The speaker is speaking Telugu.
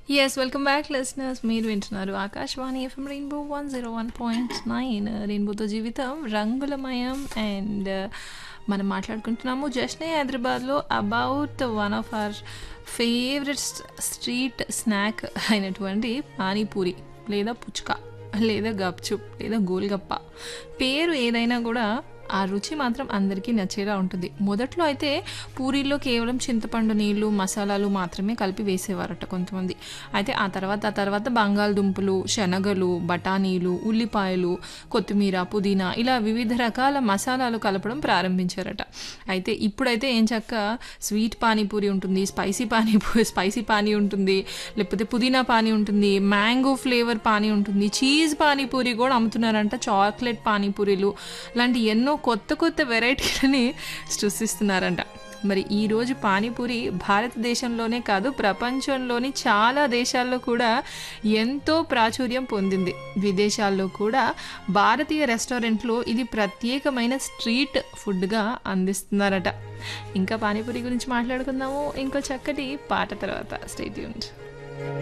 ఎస్ వెల్కమ్ బ్యాక్ లిసనర్స్ మీరు వింటున్నారు Akashvani FM Rainbow one zero one point nine రెయిన్బోతో జీవితం రంగులమయం అండ్ మనం మాట్లాడుకుంటున్నాము జస్నే హైదరాబాద్లో about one of our favourite street snack అయినటువంటి పానీపూరి లేదా పుచ్కా లేదా గప్చుప్ లేదా గోల్గప్ప పేరు ఏదైనా కూడా ఆ రుచి మాత్రం అందరికీ నచ్చేలా ఉంటుంది మొదట్లో అయితే పూరీల్లో కేవలం చింతపండు నీళ్లు మసాలాలు మాత్రమే కలిపి వేసేవారట కొంతమంది అయితే ఆ తర్వాత ఆ తర్వాత బంగాళదుంపలు శనగలు బఠానీలు ఉల్లిపాయలు కొత్తిమీర పుదీనా ఇలా వివిధ రకాల మసాలాలు కలపడం ప్రారంభించారట అయితే ఇప్పుడైతే ఏం చక్క స్వీట్ పానీపూరి ఉంటుంది స్పైసీ పానీపూరి స్పైసీ పానీ ఉంటుంది లేకపోతే పుదీనా పానీ ఉంటుంది మ్యాంగో ఫ్లేవర్ పానీ ఉంటుంది చీజ్ పానీపూరి కూడా అమ్ముతున్నారంట చాక్లెట్ పానీపూరీలు లాంటి ఎన్నో కొత్త కొత్త వెరైటీలని సృష్టిస్తున్నారంట మరి ఈరోజు పానీపూరి భారతదేశంలోనే కాదు ప్రపంచంలోని చాలా దేశాల్లో కూడా ఎంతో ప్రాచుర్యం పొందింది విదేశాల్లో కూడా భారతీయ రెస్టారెంట్లో ఇది ప్రత్యేకమైన స్ట్రీట్ ఫుడ్గా అందిస్తున్నారట ఇంకా పానీపూరి గురించి మాట్లాడుకుందాము ఇంకో చక్కటి పాట తర్వాత స్టేట్యూన్స్